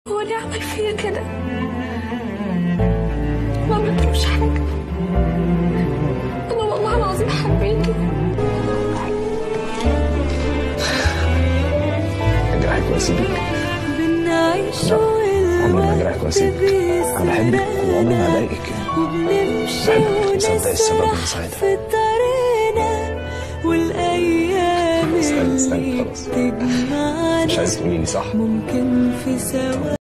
هو ليه عمل فيا كده ما عملتلوش حاجة أنا والله العظيم حبيته اجرحك واسيبك بنعيش عمري ما اجرحك واسيبك انا بحبك وعمري ما هضايقك وبنمشي بحبك وصدقي السبب من ونسرح ساعتها. في طريقنا والأيام استنى، استنى، اللي خلاص. بتجمعنا مش عايز تقولي لي صح ممكن في ثواني